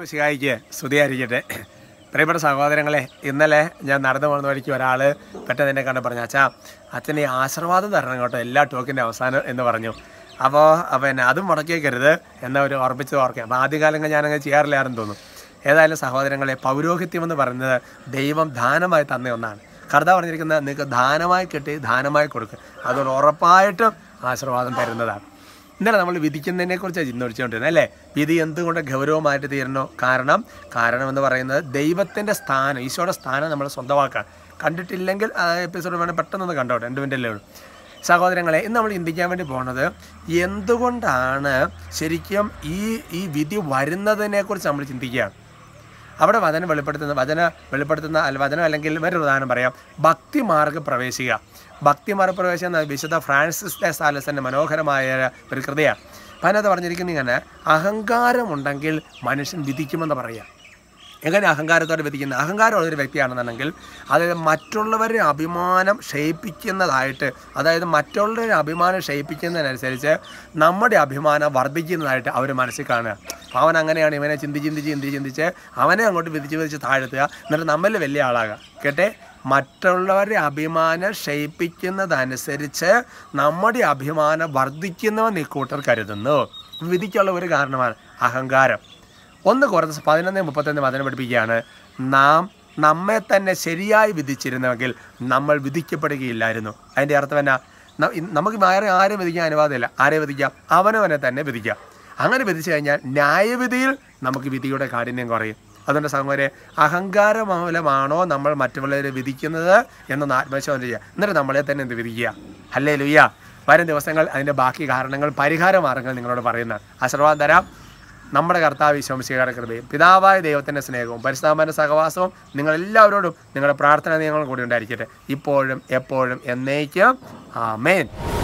മിശിഹായിക്ക് സ്തുതിയായിരിക്കട്ടെ പ്രിയപ്പെട്ട സഹോദരങ്ങളെ ഇന്നലെ ഞാൻ നടന്നു പോകുന്ന വഴിക്ക് ഒരാൾ പെട്ടെന്ന് എന്നെ കണ്ട് പറഞ്ഞു അച്ഛാ അച്ഛന് ഈ ആശീർവാദം തരണം കേട്ടോ എല്ലാ ടോക്കിൻ്റെ അവസാനം എന്ന് പറഞ്ഞു അപ്പോൾ പിന്നെ അതും മുടക്കിയേക്കരുത് എന്ന ഒരു ഓർമ്മിച്ചത് ഓർക്കാം അപ്പോൾ ആദ്യകാലങ്ങൾ ഞാനങ്ങ് ചെയ്യാറില്ലായിരുന്നു തോന്നുന്നു ഏതായാലും സഹോദരങ്ങളെ പൗരോഹിത്യം എന്ന് പറയുന്നത് ദൈവം ദാനമായി തന്ന ഒന്നാണ് കർത്താവ് പറഞ്ഞിരിക്കുന്നത് നിങ്ങൾക്ക് ദാനമായി കിട്ടി ദാനമായി കൊടുക്കുക അതുകൊണ്ട് ഉറപ്പായിട്ടും ആശീർവാദം തരുന്നതാണ് ഇന്നലെ നമ്മൾ വിധിക്കുന്നതിനെ കുറിച്ച് ചിന്തിച്ചുകൊണ്ടിരുന്നത് അല്ലേ വിധി എന്തുകൊണ്ട് ഗൗരവമായിട്ട് തീരണോ കാരണം കാരണം എന്ന് പറയുന്നത് ദൈവത്തിൻ്റെ സ്ഥാനം ഈശോയുടെ സ്ഥാനം നമ്മൾ സ്വന്തമാക്കാൻ കണ്ടിട്ടില്ലെങ്കിൽ ആ എപ്പിസോഡ് വേണം പെട്ടെന്നൊന്ന് കണ്ടോട്ടെ രണ്ട് മിനിറ്റല്ലേ ഉള്ളൂ സഹോദരങ്ങളെ ഇന്ന് നമ്മൾ ചിന്തിക്കാൻ വേണ്ടി പോണത് എന്തുകൊണ്ടാണ് ശരിക്കും ഈ ഈ വിധി വരുന്നതിനെക്കുറിച്ച് നമ്മൾ ചിന്തിക്കുകയാണ് അവിടെ വചനം വെളിപ്പെടുത്തുന്ന വചന വെളിപ്പെടുത്തുന്ന അല്ല വചനം അല്ലെങ്കിൽ വേറൊരു ഉദാഹരണം പറയാം ഭക്തിമാർഗ പ്രവേശിക്കുക ഭക്തിമാർഗ പ്രവേശം എന്ന വിശുദ്ധ ഫ്രാൻസിസ് ഡെ സാലസിൻ്റെ മനോഹരമായ ഒരു കൃതിയാണ് അപ്പം അതിനകത്ത് പറഞ്ഞിരിക്കുന്നത് ഇങ്ങനെ അഹങ്കാരമുണ്ടെങ്കിൽ മനുഷ്യൻ വിധിക്കുമെന്ന് പറയാം എങ്ങനെ അഹങ്കാരത്തോടെ വിധിക്കുന്നത് അഹങ്കാരമുള്ള ഒരു വ്യക്തിയാണെന്നുണ്ടെങ്കിൽ അതായത് മറ്റുള്ളവരുടെ അഭിമാനം ക്ഷയിപ്പിക്കുന്നതായിട്ട് അതായത് മറ്റുള്ളവരുടെ അഭിമാനം ക്ഷയിപ്പിക്കുന്നതിനനുസരിച്ച് നമ്മുടെ അഭിമാനം വർദ്ധിക്കുന്നതായിട്ട് അവർ മനസ്സിൽ കാണുക അപ്പോൾ അവൻ അങ്ങനെയാണ് ഇവനെ ചിന്തി ചിന്തിച്ച് ചിന്തിച്ച് ചിന്തിച്ച് അവനെ അങ്ങോട്ട് വിധിച്ച് വിധിച്ച് താഴ്ത്തുക എന്നിട്ട് നമ്മളിൽ വലിയ ആളാകുക കേട്ടെ മറ്റുള്ളവരുടെ അഭിമാനം ക്ഷയിപ്പിക്കുന്നതനുസരിച്ച് നമ്മുടെ അഭിമാനം വർദ്ധിക്കുന്നുവെന്ന് ഈ കൂട്ടർ കരുതുന്നു വിധിക്കുള്ള ഒരു കാരണമാണ് അഹങ്കാരം ഒന്ന് കുറച്ച് പതിനൊന്ന് മുപ്പത്തൊന്ന് വചനം പഠിപ്പിക്കുകയാണ് നാം നമ്മെ തന്നെ ശരിയായി വിധിച്ചിരുന്നുവെങ്കിൽ നമ്മൾ വിധിക്കപ്പെടുകയില്ലായിരുന്നു അതിൻ്റെ അർത്ഥം എന്നാ ന- ഇ- നമുക്ക് വേറെ ആരും വിധിക്കാൻ അനുവാദമില്ല ആരെ വിധിക്കാം അവനവനെ തന്നെ വിധിക്കാം അങ്ങനെ വിധിച്ചു കഴിഞ്ഞാൽ ന്യായവിധിയിൽ നമുക്ക് വിധിയുടെ കാഠിന്യം കുറയും അതുകൊണ്ട് സഹോദരെ അഹങ്കാര മൂലമാണോ നമ്മൾ മറ്റുള്ളവരെ വിധിക്കുന്നത് എന്നൊന്ന് ആത്മശോധന ചെയ്യുക എന്നിട്ട് നമ്മളെ തന്നെ എന്ത് വിധിക്കുക അല്ലേ ലുയ്യ വരും ദിവസങ്ങൾ അതിൻ്റെ ബാക്കി കാരണങ്ങൾ പരിഹാര മാർഗങ്ങൾ നിങ്ങളോട് പറയുന്നതാണ് ആശീർവാദം തരാം നമ്മുടെ കർത്താവ് വിശ്വംശീകര കൃപയും പിതാവായ ദൈവത്തിൻ്റെ സ്നേഹവും പരിശുദ്ധാമൻ്റെ സഹവാസവും നിങ്ങളെല്ലാവരോടും നിങ്ങളുടെ പ്രാർത്ഥന നിയമങ്ങളും കൂടി ഉണ്ടായിരിക്കട്ടെ ഇപ്പോഴും എപ്പോഴും എന്നേക്കും ആമേൻ